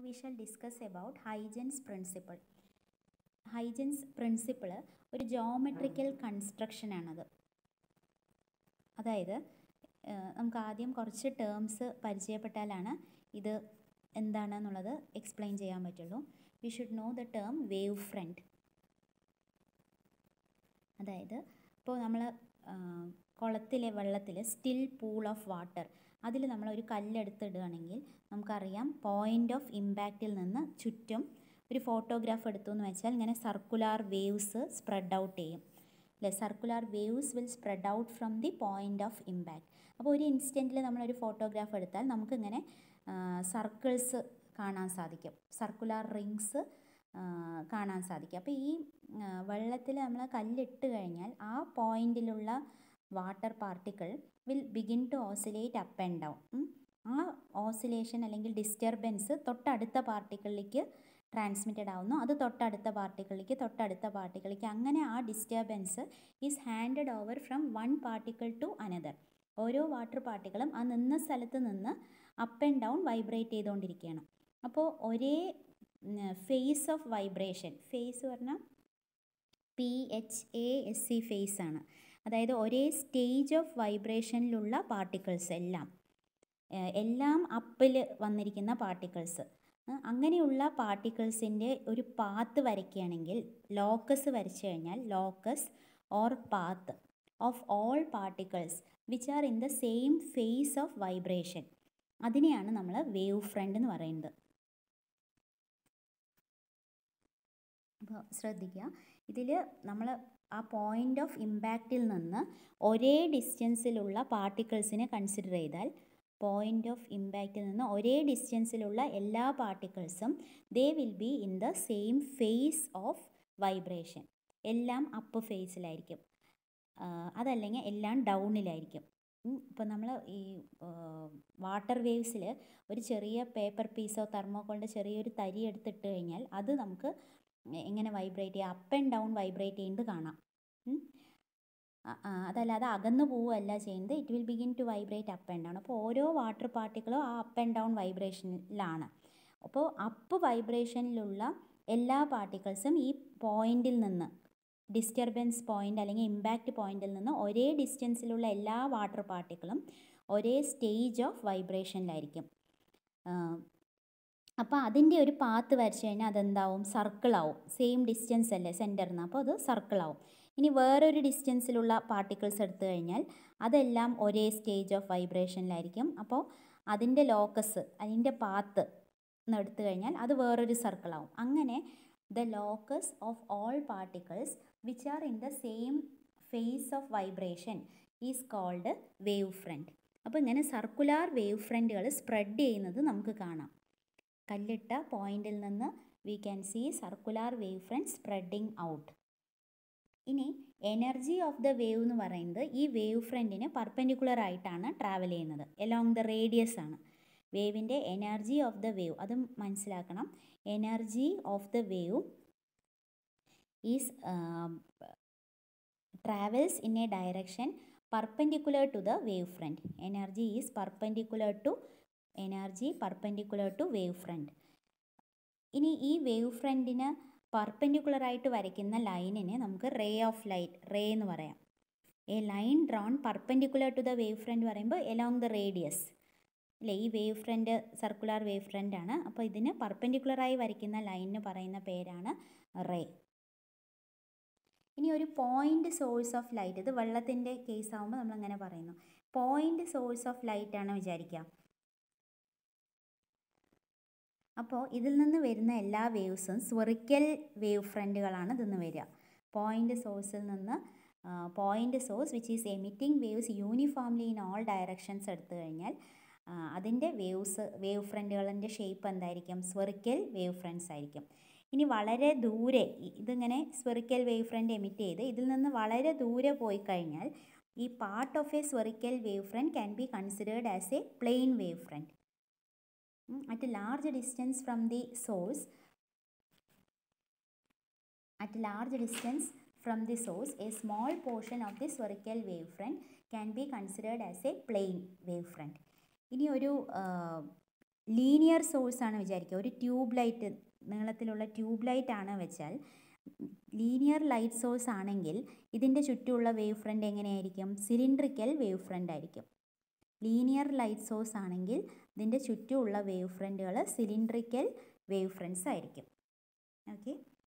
we shall discuss about Huygens principle. Huygens principle ഒരു geometrical construction ആണത് അതായത് ഏഹ്, നമുക്ക് ആദ്യം കുറച്ച് ടേംസ് പരിചയപ്പെട്ടാലാണ് ഇത് എന്താണെന്നുള്ളത് എക്സ്പ്ലെയിൻ ചെയ്യാൻ പറ്റുള്ളൂ we should know the term wave front അതായത് ഇപ്പോൾ നമ്മൾ കുളത്തിലെ വെള്ളത്തിൽ സ്റ്റിൽ പൂൾ ഓഫ് വാട്ടർ അതിൽ നമ്മൾ ഒരു കല്ലെടുത്തിടുകയാണെങ്കിൽ നമുക്കറിയാം പോയിൻ്റ് ഓഫ് ഇമ്പാക്റ്റിൽ നിന്ന് ചുറ്റും ഒരു ഫോട്ടോഗ്രാഫ് എടുത്തു എന്ന് വെച്ചാൽ ഇങ്ങനെ സർക്കുലാർ വേവ്സ് സ്പ്രെഡ് ഔട്ട് ചെയ്യും അല്ലേ circular waves will spread out from the point of impact അപ്പോൾ ഒരു ഇൻസ്റ്റൻറ്റിൽ നമ്മളൊരു ഫോട്ടോഗ്രാഫ് എടുത്താൽ നമുക്കിങ്ങനെ സർക്കിൾസ് കാണാൻ സാധിക്കും സർക്കുലാർ റിങ്സ് കാണാൻ സാധിക്കും അപ്പോൾ ഈ വെള്ളത്തിൽ നമ്മൾ കല്ലിട്ട് കഴിഞ്ഞാൽ ആ പോയിന്റിലുള്ള water particle will begin to oscillate up and down ആ ഓസിലേഷൻ അല്ലെങ്കിൽ ഡിസ്റ്റർബൻസ് തൊട്ടടുത്ത പാർട്ടിക്കിളിലേക്ക് ട്രാൻസ്മിറ്റഡ് ആവുന്നു അത് തൊട്ടടുത്ത പാർട്ടിക്കിളിലേക്ക് തൊട്ടടുത്ത പാർട്ടിക്കിളിലേക്ക് അങ്ങനെ ആ disturbance is handed over from one particle to another ഓരോ വാട്ടർ പാർട്ടിക്കിളും ആ നിന്ന സ്ഥലത്ത് നിന്ന് അപ്പ് ആൻഡ് ഡൗൺ വൈബ്രേറ്റ് ചെയ്തുകൊണ്ടിരിക്കുകയാണ് അപ്പോൾ ഒരേ ഫേസ് ഓഫ് വൈബ്രേഷൻ ഫേസ് പറഞ്ഞാൽ P H A S E phase ആണ് അതായത് ഒരേ സ്റ്റേജ് ഓഫ് വൈബ്രേഷനിലുള്ള പാർട്ടിക്കിൾസ് എല്ലാം ഏഹ് എല്ലാം അപ്പിൽ വന്നിരിക്കുന്ന പാർട്ടിക്കിൾസ് അങ്ങനെയുള്ള പാർട്ടിക്കിൾസിൻ്റെ ഒരു പാത്ത് വരയ്ക്കുകയാണെങ്കിൽ ലോക്കസ് വരച്ചു കഴിഞ്ഞാൽ locus or path of all particles which are in the same phase of vibration അതിനെയാണ് നമ്മൾ വേവ് ഫ്രണ്ട് എന്ന് പറയുന്നത് അപ്പോൾ ശ്രദ്ധിക്കുക ഇതിൽ നമ്മൾ ആ പോയിൻ്റ് ഓഫ് ഇമ്പാക്റ്റിൽ നിന്ന് ഒരേ ഡിസ്റ്റൻസിലുള്ള പാർട്ടിക്കിൾസിനെ കൺസിഡർ ചെയ്താൽ പോയിൻ്റ് ഓഫ് ഇമ്പാക്റ്റിൽ നിന്ന് ഒരേ ഡിസ്റ്റൻസിലുള്ള എല്ലാ പാർട്ടിക്കിൾസും they will be in the same phase of vibration എല്ലാം അപ്പ് ഫേസിലായിരിക്കും അതല്ലെങ്കിൽ എല്ലാം ഡൗണിലായിരിക്കും ഇപ്പോൾ നമ്മൾ ഈ വാട്ടർ വേവ്സിൽ ഒരു ചെറിയ പേപ്പർ പീസോ തെർമോക്കോളിൻ്റെ ചെറിയൊരു തരി എടുത്തിട്ട് കഴിഞ്ഞാൽ അത് നമുക്ക് എങ്ങനെ വൈബ്രേറ്റ് ചെയ്യുക അപ്പ് ആൻഡ് ഡൗൺ വൈബ്രേറ്റ് ചെയ്യുന്നത് കാണാം ഉം. അ- ആ, അതല്ലാതെ അകന്നു പോവുകയല്ല ചെയ്യുന്നത് it will begin to vibrate up and down അപ്പോൾ ഓരോ വാട്ടർ പാർട്ടിക്കിളും ആ അപ്പ് ആൻഡ് ഡൗൺ വൈബ്രേഷനിലാണ് അപ്പോൾ അപ്പ് വൈബ്രേഷനിലുള്ള എല്ലാ പാർട്ടിക്കിൾസും ഈ പോയിന്റിൽ നിന്ന് ഡിസ്റ്റർബൻസ് പോയിന്റ് അല്ലെങ്കിൽ ഇമ്പാക്റ്റ് പോയിന്റിൽ നിന്ന് ഒരേ ഡിസ്റ്റൻസിലുള്ള എല്ലാ വാട്ടർ പാർട്ടിക്കിളും ഒരേ സ്റ്റേജ് ഓഫ് വൈബ്രേഷനിലായിരിക്കും അപ്പോൾ അതിൻ്റെ ഒരു പാത്ത് വരച്ച് കഴിഞ്ഞാൽ അതെന്താവും സർക്കിളാവും സെയിം ഡിസ്റ്റൻസ് അല്ലേ സെൻറ്ററിൽ നിന്ന് അപ്പോൾ അത് സർക്കിളാവും ഇനി വേറൊരു ഡിസ്റ്റൻസിലുള്ള പാർട്ടിക്കിൾസ് എടുത്തു കഴിഞ്ഞാൽ അതെല്ലാം ഒരേ സ്റ്റേജ് ഓഫ് വൈബ്രേഷനിലായിരിക്കും അപ്പോൾ അതിൻ്റെ ലോക്കസ് അതിൻ്റെ പാത്ത് എന്ന് എടുത്തു കഴിഞ്ഞാൽ അത് വേറൊരു സർക്കിളാവും അങ്ങനെ the locus of all particles which are in the same phase of vibration is called wave front അപ്പോൾ ഇങ്ങനെ സർക്കുലാർ വേവ് ഫ്രണ്ടുകൾ സ്പ്രെഡ് ചെയ്യുന്നത് നമുക്ക് കാണാം കല്ലിട്ട പോയിന്റിൽ നിന്ന് we can see circular wave front spreading out ഇനി എനർജി ഓഫ് ദ വേവ് എന്ന് പറയുന്നത് ഈ വേവ് ഫ്രണ്ടിന് പർപ്പൻഡിക്കുലർ ആയിട്ടാണ് ട്രാവൽ ചെയ്യുന്നത് എലോങ് ദ റേഡിയസ് ആണ് വേവിൻ്റെ എനർജി ഓഫ് ദ വേവ് അത് മനസ്സിലാക്കണം energy of the wave is travels in a direction perpendicular to the wave front energy is perpendicular to energy perpendicular to wave front ഇനി ഈ wave ഫ്രണ്ടിന് perpendicular ആയിട്ട് വരയ്ക്കുന്ന ലൈനിനെ നമുക്ക് റേ ഓഫ് ലൈറ്റ് റേ എന്ന് പറയാം a line drawn perpendicular to the wave front പറയുമ്പോൾ എലോങ് ദ റേഡിയസ് അല്ലേ ഈ wave front circular wave front ആണ് അപ്പോൾ ഇതിന് പെർപെൻഡിക്കുലറായി വരയ്ക്കുന്ന ലൈനിന് പറയുന്ന പേരാണ് റേ ഇനി ഒരു പോയിൻ്റ് സോഴ്സ് ഓഫ് ലൈറ്റ് ഇത് വെള്ളത്തിൻ്റെ കേസ് ആകുമ്പോൾ നമ്മൾ അങ്ങനെ പറയുന്നു പോയിൻ്റ് സോഴ്സ് ഓഫ് ലൈറ്റ് ആണ് വിചാരിക്കുക അപ്പോൾ ഇതിൽ നിന്ന് വരുന്ന എല്ലാ വേവ്സും സ്വറിക്കൽ വേവ് ഫ്രണ്ടുകളാണ് ഇതിൽ നിന്ന് വരിക പോയിൻ്റ് സോഴ്സിൽ നിന്ന് point source which is emitting waves uniformly in all directions എടുത്തു കഴിഞ്ഞാൽ അതിൻ്റെ വേവ്സ് വേവ് ഫ്രണ്ടുകളിൻ്റെ ഷേപ്പ് എന്തായിരിക്കും സ്വറിക്കൽ വേവ് ഫ്രണ്ട്സ് ആയിരിക്കും ഇനി വളരെ ദൂരെ ഇതിങ്ങനെ സ്പെറിക്കൽ വേവ് ഫ്രണ്ട് എമിറ്റ് ചെയ്ത് ഇതിൽ നിന്ന് വളരെ ദൂരെ പോയി കഴിഞ്ഞാൽ ഈ part of a spherical wave front can be considered as a plane wave front at large distance from the source at large distance from the source a small portion of the spherical wave front can be considered as a plane wave front ഇനി ഒരു linear source ആണ് വിചാരിക്കുക ഒരു tube light നീളത്തിലുള്ള tube light ആണ് വെച്ചാൽ linear light source ആണെങ്കിൽ ഇതിൻ്റെ ചുറ്റുമുള്ള വേവ് ഫ്രണ്ട് എങ്ങനെയായിരിക്കും സിലിണ്ട്രിക്കൽ വേവ് ഫ്രണ്ട് ആയിരിക്കും ലീനിയർ ലൈറ്റ് സോഴ്സ് ആണെങ്കിൽ ഇതിൻ്റെ ചുറ്റുമുള്ള വേവ് ഫ്രണ്ടുകൾ സിലിണ്ട്രിക്കൽ വേവ് ഫ്രണ്ട്സ് ആയിരിക്കും ഓക്കെ